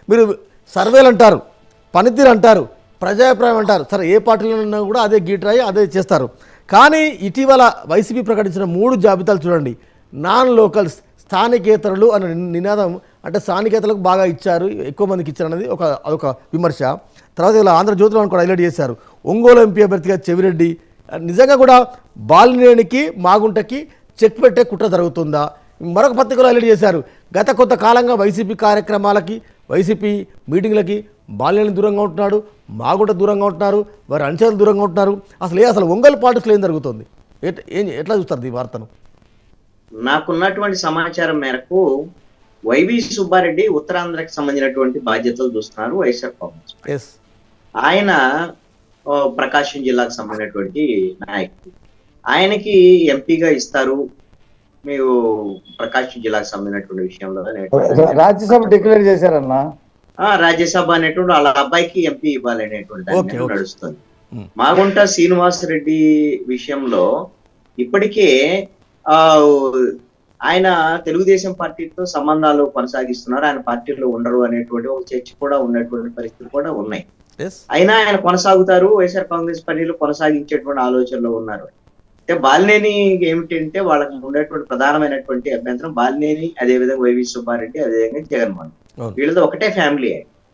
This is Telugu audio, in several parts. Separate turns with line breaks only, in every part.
మీరు సర్వేలు అంటారు పనితీరు అంటారు ప్రజాభిప్రాయం అంటారు సరే ఏ పార్టీలో ఉన్నా కూడా అదే గీటరాయి అదే చేస్తారు కానీ ఇటీవల వైసీపీ ప్రకటించిన మూడు జాబితాలు చూడండి నాన్ లోకల్స్ స్థానికేతరులు అనే నినాదం అంటే స్థానికేతలకు బాగా ఇచ్చారు ఎక్కువ మందికి ఇచ్చారు అనేది ఒక అదొక విమర్శ తర్వాత ఇలా ఆంధ్రజ్యోతిలో కూడా హైలైట్ చేశారు ఒంగోలు ఎంపీ అభ్యర్థిగా చెవిరెడ్డి నిజంగా కూడా బాలినేనికి మాగుంటకి చెక్ పెట్టే కుట్ర జరుగుతుందా మరొక పత్రికలో హైలైట్ చేశారు గత కొంత కాలంగా వైసీపీ కార్యక్రమాలకి వైసీపీ మీటింగ్లకి బాలినేని దూరంగా ఉంటున్నాడు మాగుంట దూరంగా ఉంటున్నారు వారి అంచెలు దూరంగా ఉంటున్నారు అసలు ఏ అసలు ఒంగోలు పార్టీస్లో ఏం జరుగుతుంది ఎట్- ఏం ఎట్లా చూస్తారు ఈ వార్తను
నాకున్నటువంటి సమాచారం మేరకు వైవి సుబ్బారెడ్డి ఉత్తరాంధ్రకి సంబంధించినటువంటి బాధ్యతలు చూస్తున్నారు వైఎస్ఆర్ కాంగ్రెస్
ఎస్
ఆయన ఆ, ప్రకాశం జిల్లాకు సంబంధించినటువంటి నాయకుడు ఆయనకి ఎంపీగా ఇస్తారు మీరు ప్రకాశం జిల్లాకు సంబంధించినటువంటి విషయంలో అనేటువంటి
రాజ్యసభ డిక్లేర్ చేశారన్నా
ఆ, రాజ్యసభ అనేటువంటి వాళ్ళ అబ్బాయికి ఎంపీ ఇవ్వాలి అనేటువంటి దాని
ఓకే,
మీద
ఓకే.
నడుస్తుంది
ఉమ్.
మాగుంట శ్రీనివాస్ రెడ్డి విషయంలో ఇప్పటికే ఆ ఆయన తెలుగుదేశం పార్టీతో సంబంధాలు కొనసాగిస్తున్నారు ఆయన పార్టీలో ఉండరు అనేటువంటి ఒక చర్చ కూడా ఉన్నటువంటి పరిస్థితులు కూడా ఉన్నాయి
ఎస్
అయినా ఆయన కొనసాగుతారు వైఎస్ఆర్ కాంగ్రెస్ పార్టీలో కొనసాగించేటువంటి ఆలోచనలో ఉన్నారు అంటే బాలినేని ఏమిటంటే వాళ్ళకి ఉండేటువంటి ప్రధానమైనటువంటి అభ్యంతరం బాలినేని అదేవిధంగా వైవి సుబ్బారెడ్డి అదేవిధంగా జగన్మోహన్
అవును.
వీళ్ళతో ఒకటే ఫ్యామిలీ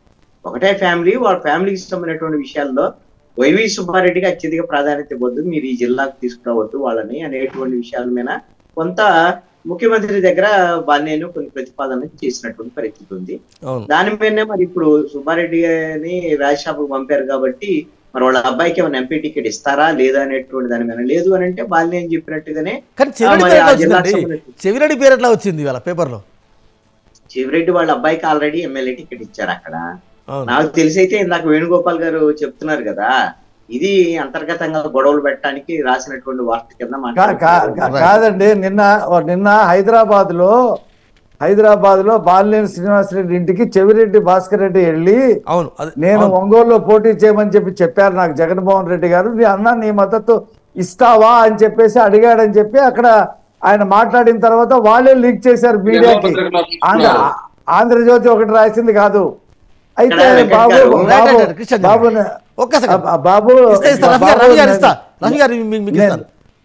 ఒకటే ఫ్యామిలీ వాళ్ళ ఫ్యామిలీకి సంబంధించినటువంటి విషయాల్లో వైవి సుబ్బారెడ్డికి అత్యధిక ప్రాధాన్యత ఇవ్వద్దు మీరు ఈ జిల్లాకు తీసుకురావద్దు వాళ్ళని అనేటువంటి విషయాల మీద కొంత ముఖ్యమంత్రి దగ్గర బాలినేని కొన్ని ప్రతిపాదనలు చేసినటువంటి పరిస్థితి ఉంది
అవును
దాని మీదనే మరి ఇప్పుడు సుబ్బారెడ్డి గారిని రాజ్యసభకు పంపారు కాబట్టి మరి వాళ్ళ అబ్బాయికి ఏమైనా ఎంపీ టికెట్ ఇస్తారా లేదా అనేటువంటి దాని మీద లేదు అని అంటే బాలినేని చెప్పినట్టుగానే
కానీ చెవిరెడ్డి
మరి
పేరు
ఆ
ఎట్లా
జిల్లాకు
వచ్చిందండి
సంబంధించి-
చెవిరెడ్డి పేరు ఎట్లా వచ్చింది వాళ్ళ పేపర్లో
చివరెడ్డి వాళ్ళ అబ్బాయికి ఆల్రెడీ ఎమ్మెల్యే టికెట్ ఇచ్చారు అక్కడ
అవును
నాకు తెలిసి అయితే ఇందాక వేణుగోపాల్ గారు చెప్తున్నారు కదా ఇది అంతర్గతంగా గొడవలు పెట్టడానికి రాసినటువంటి వార్త కింద
కా- కా-
మాట్లాడుతున్నారు.
కా- కాదండి నిన్న నిన్న హైదరాబాద్ లో హైదరాబాద్ లో బాలినేని శ్రీనివాసరెడ్డి ఇంటికి చెవిరెడ్డి భాస్కర్ రెడ్డి వెళ్ళి
అవును అది
నేను
అవును.
ఒంగోలులో పోటీ చేయమని చెప్పి చెప్పారు నాకు జగన్మోహన్ రెడ్డి గారు నీ అన్న నీ మద్దతు ఇస్తావా అని చెప్పేసి అడిగాడని చెప్పి అక్కడ ఆయన మాట్లాడిన తర్వాత వాళ్ళే లీక్ చేశారు మీడియాకి ఆంధ్ర ఆంధ్రజ్యోతి ఒకటి రాసింది కాదు అయితే
ఇక్కడ వెంకట్
బాబు
గారు,
బాబు
రైట్, రైట్, కృష్ణ
బాబు
ఒక్క సెకండ్
ఆ- ఆ బాబు
ఇస్తా ఇస్తా రఫీ గారు
బాబు
రఫీ గారు ఇస్తా రఫీ గారు మీకు మీకు
నేను-
ఇస్తాను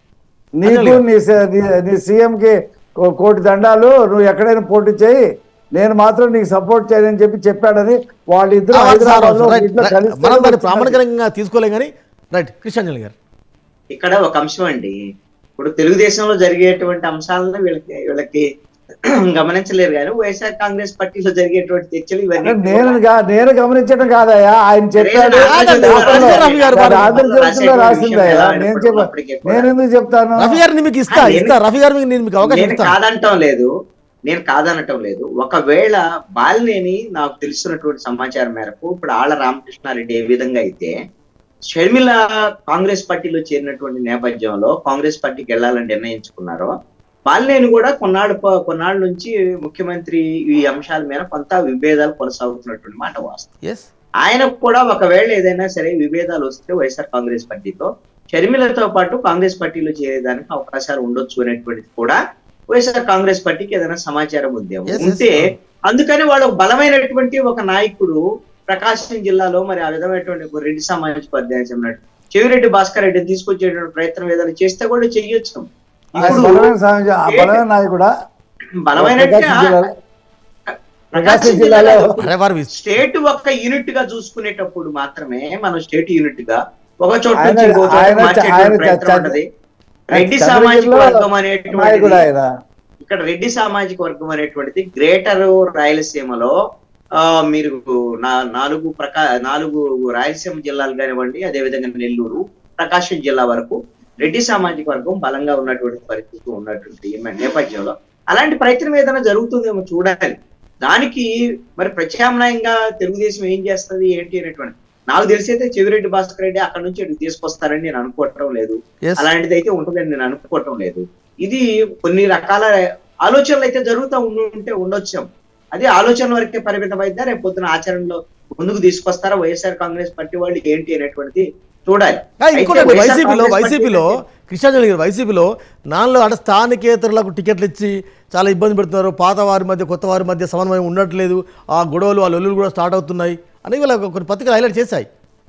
నీకు నీ స- నీ- నీ సీఎం కి కో- కోటి దండాలు నువ్వు ఎక్కడైనా పోటీ చేయి నేను మాత్రం నీకు సపోర్ట్ చేయనని చెప్పి చెప్పాడని వాళ్ళిద్దరు
ఆ,
హైదరాబాద్ లో
రైట్,
ఇంట్లో
రైట్.
కలిసి
మనం దాన్ని
వచ్చినది.
ప్రామాణికంగా తీసుకోలేం కానీ రైట్ కృష్ణాంజలి గారు
ఇక్కడ ఒక అంశం అండి ఇప్పుడు తెలుగుదేశంలో జరిగేటువంటి అంశాలను వీళ్ళకి వీళ్ళకి గమనించలేరు కానీ వైఎస్ఆర్ కాంగ్రెస్ పార్టీలో జరిగేటువంటి చర్చలు ఇవన్నీ
నేను గా- నేను గమనించడం కాదయ్యా ఆయన చెప్పాడు
లేదు,
ఆగండి,
పేపర్లో
రాజు రవి గారు
అది
వారు
ఆంధ్రజ్యోతిలో రాసిందయ్యా
విషయం
నేను
ఎలా
చెప్ప
అయినప్పటికీ కూడా.
నేను ఎందుకు చెప్తాను
రఫీ గారిని మీకు ఇస్తా
ఆ, నేను-
ఇస్తా రఫీ గారు మీకు నేను మీకు అవకాశం
నేను
ఇస్తా
కాదంటం లేదు నేను కాదనటం లేదు ఒకవేళ బాలినేని నాకు తెలుస్తున్నటువంటి సమాచారం మేరకు ఇప్పుడు ఆళ్ళ రామకృష్ణారెడ్డి ఏ విధంగా అయితే షర్మిల కాంగ్రెస్ పార్టీలో చేరినటువంటి నేపథ్యంలో కాంగ్రెస్ పార్టీకి వెళ్ళాలని నిర్ణయించుకున్నారో బాలినేని కూడా కొన్నాళ్ళు ప- కొన్నాళ్ళ నుంచి ముఖ్యమంత్రి ఈ అంశాల మీద కొంత విభేదాలు కొనసాగుతున్నటువంటి మాట వాస్తవం
ఎస్
ఆయనకు కూడా ఒకవేళ ఏదైనా సరే విభేదాలు వస్తే వైఎస్ఆర్ కాంగ్రెస్ పార్టీతో షర్మిలతో పాటు కాంగ్రెస్ పార్టీలో చేరేదానికి అవకాశాలు ఉండొచ్చు అనేటువంటిది కూడా వైఎస్ఆర్ కాంగ్రెస్ పార్టీకి ఏదైనా సమాచారం ఉందేమో
Yes, yes.
ఉంటే అందుకని వాళ్ళు ఒక బలమైనటువంటి ఒక నాయకుడు ప్రకాశం జిల్లాలో మరి ఆ విధమైనటువంటి ఒక రెడ్డి సామాజిక వర్గానికి చెందినట్టు చెవిరెడ్డి భాస్కర్ రెడ్డిని తీసుకొచ్చేటువంటి ప్రయత్నం ఏదైనా చేస్తే కూడా చెయ్యొచ్చు
ఆయన
ఇప్పుడు
బలమైన సామాజిక ఆ బలమైన నాయకుడా
బలమైన
ప్రకాశం జిల్లాలో
ప్రకాశం
జిల్లాలో
జిల్లాలో
అరే వారు విస్-
స్టేట్ ఒక్క యూనిట్ గా చూసుకునేటప్పుడు మాత్రమే మనం స్టేట్ యూనిట్ గా ఒక చోట
ఆయన-
నుంచి ఇంకో చోట
ఆయన-
మార్చేటువంటి
ఆయన
ప్రయత్నం
చ-
ఉంటది రెడ్డి
చంద్రగిరిలో
సామాజిక వర్గం
నాయకుడు
అనేటువంటిది
ఆయన
ఇక్కడ రెడ్డి సామాజిక వర్గం అనేటువంటిది గ్రేటర్ రాయలసీమలో ఆ మీరు నా- నాలుగు ప్రకా నాలుగు రాయలసీమ జిల్లాలు కానివ్వండి అదేవిధంగా నెల్లూరు ప్రకాశం జిల్లా వరకు రెడ్డి సామాజిక వర్గం బలంగా ఉన్నటువంటి పరిస్థితి ఉన్నటువంటి నేపథ్యంలో అలాంటి ప్రయత్నం ఏదైనా జరుగుతుందేమో చూడాలి దానికి మరి ప్రత్యామ్నాయంగా తెలుగుదేశం ఏం చేస్తది ఏంటి అనేటువంటి నాకు తెలిసి అయితే చెవిరెడ్డి భాస్కర్ రెడ్డి అక్కడ నుంచి ఇటు తీసుకొస్తారని నేను అనుకోవటం లేదు
Yes.
అలాంటిది అయితే ఉంటుందని నేను అనుకోవటం లేదు ఇది కొన్ని రకాల ఆలోచనలు అయితే జరుగుతూ ఉంటే ఉండొచ్చు అది ఆలోచన వరకే పరిమితం అయితే రేపు పొద్దున ఆచరణలో ముందుకు తీసుకొస్తారా వైఎస్ఆర్ కాంగ్రెస్ పార్టీ వాళ్ళు ఏంటి అనేటువంటిది చూడాలి
ఆ, ఇంకోటి
అయితే వైఎస్ఆర్
వైసీపీలో
కాంగ్రెస్ పార్టీ
వైసీపీలో కృష్ణాంజలి గారు వైసీపీలో నాలో అంటే స్థానికేతరులకు టికెట్లు ఇచ్చి చాలా ఇబ్బంది పెడుతున్నారు పాత వారి మధ్య కొత్త వారి మధ్య సమన్వయం ఉండట్లేదు ఆ గొడవలు ఆ లొల్లులు కూడా స్టార్ట్ అవుతున్నాయి అని వీళ్ళ కొన్ని పత్రికలు హైలైట్ చేశాయి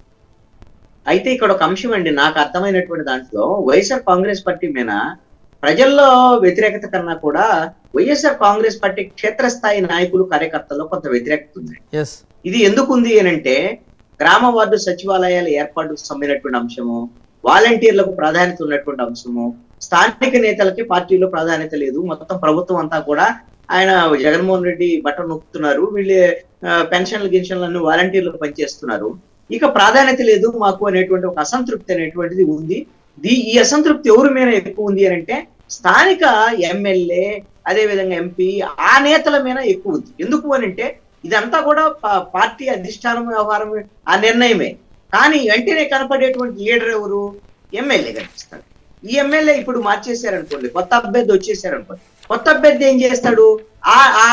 అయితే ఇక్కడ ఒక అంశం అండి నాకు అర్థమైనటువంటి దాంట్లో వైఎస్ఆర్ కాంగ్రెస్ పార్టీ మీద ప్రజల్లో వ్యతిరేకత కన్నా కూడా వైఎస్ఆర్ కాంగ్రెస్ పార్టీ క్షేత్రస్థాయి నాయకులు కార్యకర్తల్లో కొంత వ్యతిరేకత ఉంది
ఎస్
ఇది ఎందుకు ఉంది అని అంటే గ్రామ వార్డు సచివాలయాల ఏర్పాటుకు సంబంధించినటువంటి అంశము వాలంటీర్లకు ప్రాధాన్యత ఉన్నటువంటి అంశము స్థానిక నేతలకి పార్టీలో ప్రాధాన్యత లేదు మొత్తం ప్రభుత్వం అంతా కూడా ఆయన జగన్మోహన్ రెడ్డి బట్టలు నొక్కుతున్నారు వీళ్ళు ఆ, పెన్షన్లు గిన్షన్లు అన్ని వాలంటీర్లకు పనిచేస్తున్నారు ఇక ప్రాధాన్యత లేదు మాకు అనేటువంటి ఒక అసంతృప్తి అనేటువంటిది ఉంది దీ ఈ అసంతృప్తి ఎవరి మీద ఎక్కువ ఉంది అని అంటే స్థానిక ఎమ్మెల్యే అదే విధంగా ఎంపీ ఆ నేతల మీద ఎక్కువ ఉంది ఎందుకు అని అంటే ఇదంతా కూడా పా- పార్టీ అధిష్టానం వ్యవహారం ఆ నిర్ణయమే కానీ వెంటనే కనపడేటువంటి లీడర్ ఎవరు ఎమ్మెల్యే కనిపిస్తాడు ఈ ఎమ్మెల్యే ఇప్పుడు మార్చేశారనుకోండి కొత్త అభ్యర్థి వచ్చేసారనుకోండి కొత్త అభ్యర్థి ఏం చేస్తాడు ఆ ఆ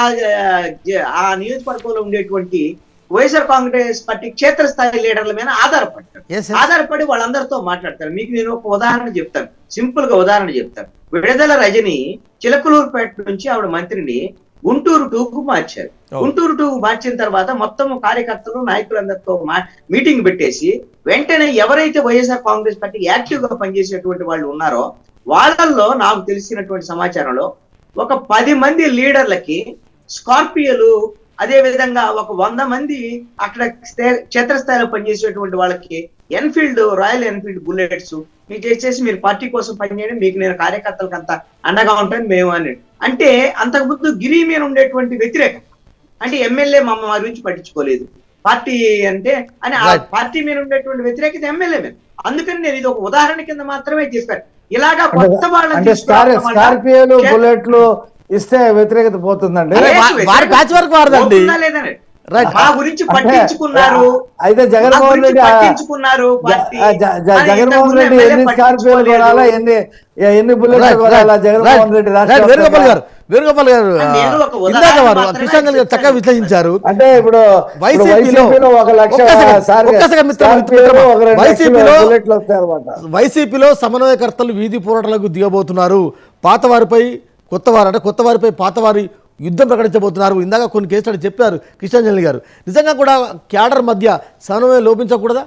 జ- ఆ నియోజకవర్గంలో ఉండేటువంటి వైఎస్ఆర్ కాంగ్రెస్ పార్టీ క్షేత్రస్థాయి లీడర్ల మీద ఆధారపడతాడు
ఎస్
ఆధారపడి వాళ్ళందరితో మాట్లాడతారు మీకు నేను ఒక ఉదాహరణ చెప్తాను సింపుల్ గా ఉదాహరణ చెప్తాను విడుదల రజని చిలకలూరుపేట నుంచి ఆవిడ మంత్రిని గుంటూరు టూకు మార్చారు
Oh.
గుంటూరు టూ మార్చిన తర్వాత మొత్తం కార్యకర్తలు నాయకులందరితో మా- మీటింగ్ పెట్టేసి వెంటనే ఎవరైతే వైఎస్ఆర్ కాంగ్రెస్ పార్టీ యాక్టివ్ గా పనిచేసేటువంటి వాళ్ళు ఉన్నారో వాళ్ళల్లో నాకు తెలిసినటువంటి సమాచారంలో ఒక పది మంది లీడర్లకి స్కార్పియోలు అదే విధంగా ఒక వంద మంది అక్కడ స్థే- క్షేత్రస్థాయిలో పనిచేసేటువంటి వాళ్ళకి ఎన్ఫీల్డ్ రాయల్ ఎన్ఫీల్డ్ బుల్లెట్స్ మీకు చేసేసి మీరు పార్టీ కోసం పనిచేయండి మీకు నేను కార్యకర్తలకు అంత అండగా ఉంటాను మేము అని అంటే అంతకుముందు గిరి మీద ఉండేటువంటి వ్యతిరేకత అంటే ఎమ్మెల్యే మమ్మ మా గురించి పట్టించుకోలేదు పార్టీ అంటే అని ఆ
Right.
పార్టీ మీద ఉండేటువంటి వ్యతిరేకత ఎమ్మెల్యే మీద అందుకని నేను ఇది ఒక ఉదాహరణ కింద మాత్రమే చెప్పాను ఇలాగా కొత్త వాళ్ళని
అంటే స్కార్
తీసుకురావడం వల్ల
స్కార్పియోలు
క్షేత్ర-
బుల్లెట్లు ఇస్తే వ్యతిరేకత పోతుందండి
అరే, వా-
లేదు,
వారి ప్యాచ్ వర్క్ వారదండి
పోతుందా లేదని.
రైట్
మా గురించి
అంటే,
పట్టించుకున్నారు
అయితే
మా
జగన్మోహన్
గురించి
రెడ్డి ఆ-
పట్టించుకున్నారు పార్టీ.
జ- జ- జ-
అని
జగన్మోహన్
ఇంతకుముందు
రెడ్డి
ఎమ్మెల్యే
ఎన్ని స్కార్పియోలు
పట్టించుకోలేదు.
కొనాలా ఎన్ని ఎన్ని బుల్లెట్లు కొనాలా జగన్మోహన్ రెడ్డి రాష్ట్ర
వేణుగోపాల్ గారు వేణుగోపాల్ గారు ఆ,
నేను ఒక ఉదాహరణ
ఇందాక వారు
మాత్రమే
కృష్ణాంజలి గారు చక్కగా
చెప్తాను.
విశ్లేషించారు
అంటే ఇప్పుడు ఇప్పుడు
వైసీపీలో
వైసీపీలో ఒక లక్ష
ఒక్క సెకండ్,
సార్
ఒక్క సెకండ్ మిత్రమా,
స్కార్పియోలు
మిత్రమా.
ఒక రెండు లక్షల
వైసీపీలో
బుల్లెట్లు వస్తాయి అనమాట
వైసీపీలో సమన్వయకర్తలు వీధి పోరాటాలకు దిగబోతున్నారు పాత వారిపై కొత్త వారు అంటే కొత్త వారిపై పాత వారి యుద్ధం ప్రకటించబోతున్నారు ఇందాక కొన్ని కేసులు చెప్పారు కృష్ణాంజలి గారు నిజంగా కూడా క్యాడర్ మధ్య సమన్వయం లోపించకూడదా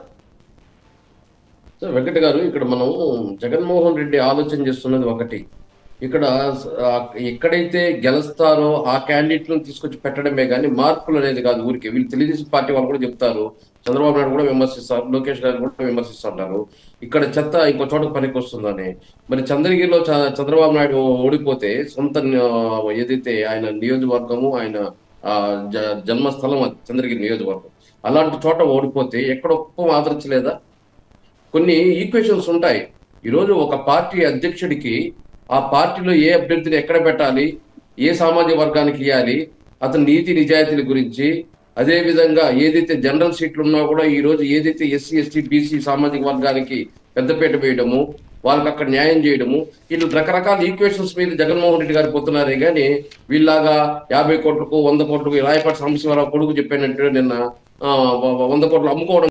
సో వెంకట గారు ఇక్కడ మనం జగన్మోహన్ రెడ్డి ఆలోచన చేస్తున్నది ఒకటి ఇక్కడ ఆ, ఎక్కడైతే గెలుస్తారో ఆ క్యాండిడేట్లను తీసుకొచ్చి పెట్టడమే కానీ మార్పులు అనేది కాదు ఊరికి వీళ్ళు తెలుగుదేశం పార్టీ వాళ్ళు కూడా చెప్తారు చంద్రబాబు నాయుడు కూడా విమర్శిస్తారు లోకేష్ గారు కూడా విమర్శిస్తుంటారు ఇక్కడ చెత్త ఇంకో చోటకు పనికి వస్తుందని మరి చంద్రగిరిలో చ- చంద్రబాబు నాయుడు ఓడిపోతే సొంత ఆ, ఏదైతే ఆయన నియోజకవర్గము ఆయన ఆ, జ- జన్మస్థలం అది చంద్రగిరి నియోజకవర్గం అలాంటి చోట ఓడిపోతే ఎక్కడ ఒక్క ఆదరించలేదా కొన్ని ఈక్వేషన్స్ ఉంటాయి ఈరోజు ఒక పార్టీ అధ్యక్షుడికి ఆ పార్టీలో ఏ అభ్యర్థిని ఎక్కడ పెట్టాలి ఏ సామాజిక వర్గానికి ఇవ్వాలి అతని నీతి నిజాయితీల గురించి అదే విధంగా ఏదైతే జనరల్ సీట్లు ఉన్నా కూడా ఈ రోజు ఏదైతే ఎస్సీ ఎస్టీ బీసీ సామాజిక వర్గానికి పెద్దపీట వేయడము వాళ్ళకి అక్కడ న్యాయం చేయడము వీళ్ళు రకరకాల ఈక్వేషన్స్ మీద జగన్మోహన్ రెడ్డి గారు పోతున్నారే కానీ వీళ్ళలాగా యాభై కోట్లకు వంద కోట్లకు రాయపాటి సాంబశివరావు కొడుకు చెప్పినట్టు నిన్న ఆ, వ- వ- వంద కోట్లు అమ్ముకోవడం